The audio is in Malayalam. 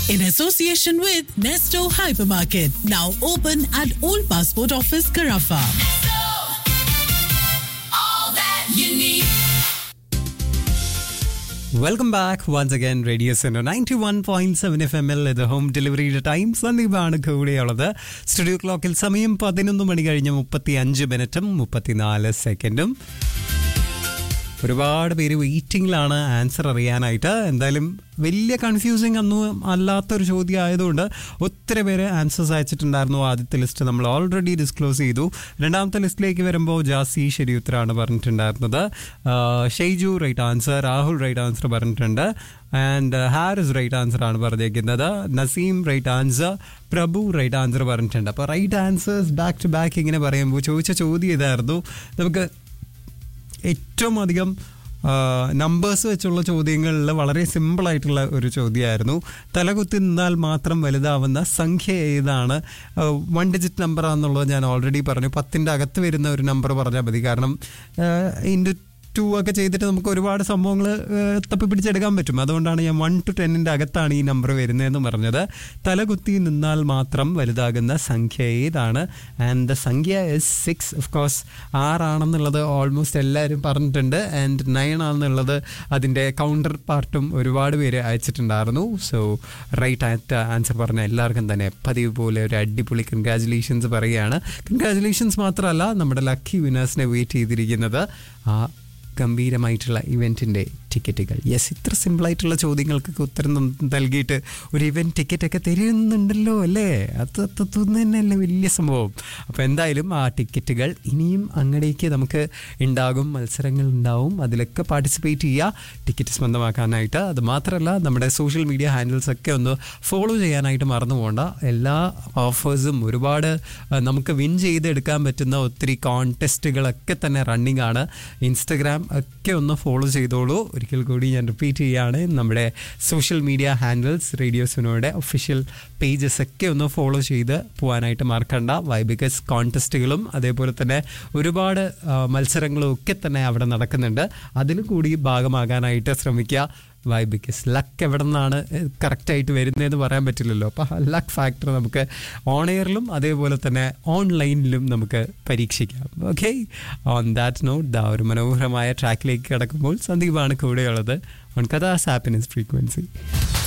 in association with Nesto Hypermarket, now open at Old Passport Office, Carafa. Welcome back once again radio centre ninety one point seven F M L ഇത് ഹോം ഡെലിവറിയുടെ ടൈം സന്ദീപാണ് കൂടെയുള്ളത് സ്റ്റുഡിയോ ക്ലോക്കിൽ സമയം പതിനൊന്ന് മണി കഴിഞ്ഞ് മുപ്പത്തി അഞ്ച് മിനിറ്റും മുപ്പത്തിനാല് സെക്കൻഡും ഒരുപാട് പേര് വെയിറ്റിംഗിലാണ് ആൻസർ അറിയാനായിട്ട് എന്തായാലും വലിയ കൺഫ്യൂസിങ് ഒന്നും അല്ലാത്തൊരു ചോദ്യം ആയതുകൊണ്ട് ഒത്തിരി പേര് ആൻസേഴ്സ് അയച്ചിട്ടുണ്ടായിരുന്നു ആദ്യത്തെ ലിസ്റ്റ് നമ്മൾ ഓൾറെഡി ഡിസ്ക്ലോസ് ചെയ്തു രണ്ടാമത്തെ ലിസ്റ്റിലേക്ക് വരുമ്പോൾ ജാസി ശരി ഉത്തരമാണ് പറഞ്ഞിട്ടുണ്ടായിരുന്നത് ആ, Shaiju right answer Rahul right answer പറഞ്ഞിട്ടുണ്ട് ആൻഡ് ഹാരിസ് റൈറ്റ് ആൻസർ ആണ് പറഞ്ഞിരിക്കുന്നത് Naseem right answer Prabhu right answer പറഞ്ഞിട്ടുണ്ട് അപ്പോൾ right answers back to back ഇങ്ങനെ പറയുമ്പോൾ ചോദിച്ച ചോദ്യം ഇതായിരുന്നു നമുക്ക് ഏറ്റവും അധികം നമ്പേഴ്സ് വെച്ചുള്ള ചോദ്യങ്ങളിൽ വളരെ സിമ്പിൾ ആയിട്ടുള്ള ഒരു ചോദ്യമായിരുന്നു തലകുത്തി നിന്നാൽ മാത്രം വലുതാവുന്ന സംഖ്യ ഏതാണ് വൺ ഡിജിറ്റ് നമ്പർ ആണെന്നുള്ളത് ഞാൻ ഓൾറെഡി പറഞ്ഞു പത്തിൻ്റെ അകത്ത് വരുന്ന ഒരു നമ്പർ പറഞ്ഞാൽ മതി കാരണം ഇൻറ്റു ടു ഒക്കെ ചെയ്തിട്ട് നമുക്ക് ഒരുപാട് സംഭവങ്ങൾ തപ്പി പിടിച്ചെടുക്കാൻ പറ്റും അതുകൊണ്ടാണ് ഞാൻ വൺ ടു ടെന്നിൻ്റെ അകത്താണ് ഈ നമ്പർ വരുന്നതെന്ന് പറഞ്ഞത് തലകുത്തി നിന്നാൽ മാത്രം വലുതാകുന്ന സംഖ്യ ഏതാണ് ആൻഡ് ദ സംഖ്യ ഇസ് സിക്സ് ഓഫ് കോഴ്സ് ആറാണെന്നുള്ളത് ഓൾമോസ്റ്റ് എല്ലാവരും പറഞ്ഞിട്ടുണ്ട് ആൻഡ് നയൻ ആണെന്നുള്ളത് അതിൻ്റെ കൗണ്ടർ പാർട്ടും ഒരുപാട് പേര് അയച്ചിട്ടുണ്ടായിരുന്നു സോ റൈറ്റ് ആയിട്ട് ആൻസർ പറഞ്ഞ എല്ലാവർക്കും തന്നെ പതിവ് പോലെ ഒരു അടിപൊളി കൺഗ്രാചുലേഷൻസ് പറയുകയാണ് കൺഗ്രാചുലേഷൻസ് മാത്രമല്ല നമ്മുടെ ലക്കി വിനേഴ്സിനെ വെയിറ്റ് ചെയ്തിരിക്കുന്നത് ആ ഗംഭീരമായിട്ടുള്ള ഇവൻറ്റിൻ്റെ ടിക്കറ്റുകൾ യെസ് ഇത്ര സിമ്പിളായിട്ടുള്ള ചോദ്യങ്ങൾക്കൊക്കെ ഉത്തരം നം- നൽകിയിട്ട് ഒരു ഇവൻറ്റ് ടിക്കറ്റൊക്കെ തരുന്നുണ്ടല്ലോ അല്ലേ അത് അത് തന്നെയല്ലേ വലിയ സംഭവം അപ്പോൾ എന്തായാലും ആ ടിക്കറ്റുകൾ ഇനിയും അങ്ങടേക്ക് നമുക്ക് ഉണ്ടാകും മത്സരങ്ങൾ ഉണ്ടാവും അതിലൊക്കെ പാർട്ടിസിപ്പേറ്റ് ചെയ്യുക ടിക്കറ്റ് സ്വന്തമാക്കാനായിട്ട് അത് മാത്രമല്ല നമ്മുടെ സോഷ്യൽ മീഡിയ ഹാൻഡിൽസ് ഒക്കെ ഒന്ന് ഫോളോ ചെയ്യാനായിട്ട് മറന്നു പോകണ്ട എല്ലാ ഓഫേഴ്സും ഒരുപാട് ആ, നമുക്ക് വിൻ ചെയ്തെടുക്കാൻ പറ്റുന്ന ഒത്തിരി കോൺടെസ്റ്റുകളൊക്കെ തന്നെ റണ്ണിങ് ആണ് ഇൻസ്റ്റഗ്രാം ഒക്കെ ഒന്ന് ഫോളോ ചെയ്തോളൂ ഒരിക്കൽ കൂടി ഞാൻ റിപ്പീറ്റ് ചെയ്യുകയാണ് നമ്മുടെ സോഷ്യൽ മീഡിയ ഹാൻഡിൽസ് റേഡിയോസിനോടെ ഒഫീഷ്യൽ പേജസ് ഒക്കെ ഒന്ന് ഫോളോ ചെയ്ത് പോകാനായിട്ട് മറക്കണ്ട വൈബിക്കസ് കോൺടെസ്റ്റുകളും അതേപോലെ തന്നെ ഒരുപാട് ആ, മത്സരങ്ങളും ഒക്കെ തന്നെ അവിടെ നടക്കുന്നുണ്ട് അതിൽ കൂടി ഭാഗമാകാനായിട്ട് ശ്രമിക്കുക വൈ ബിക്കോസ് ലക്ക് എവിടെ നിന്നാണ് കറക്റ്റായിട്ട് വരുന്നതെന്ന് പറയാൻ പറ്റില്ലല്ലോ അപ്പോൾ ലക്ക് ഫാക്ടർ നമുക്ക് ഓൺ എയറിലും അതേപോലെ തന്നെ ഓൺലൈനിലും നമുക്ക് പരീക്ഷിക്കാം ഓക്കെ ഓൺ ദാറ്റ് നോട്ട് ദാ ഒരു മനോഹരമായ ട്രാക്കിലേക്ക് കിടക്കുമ്പോൾ സന്ദീപാണ് കൂടെയുള്ളത് ഓൺ കഥാസ് ഹാപ്പിനെസ് ഫ്രീക്വൻസി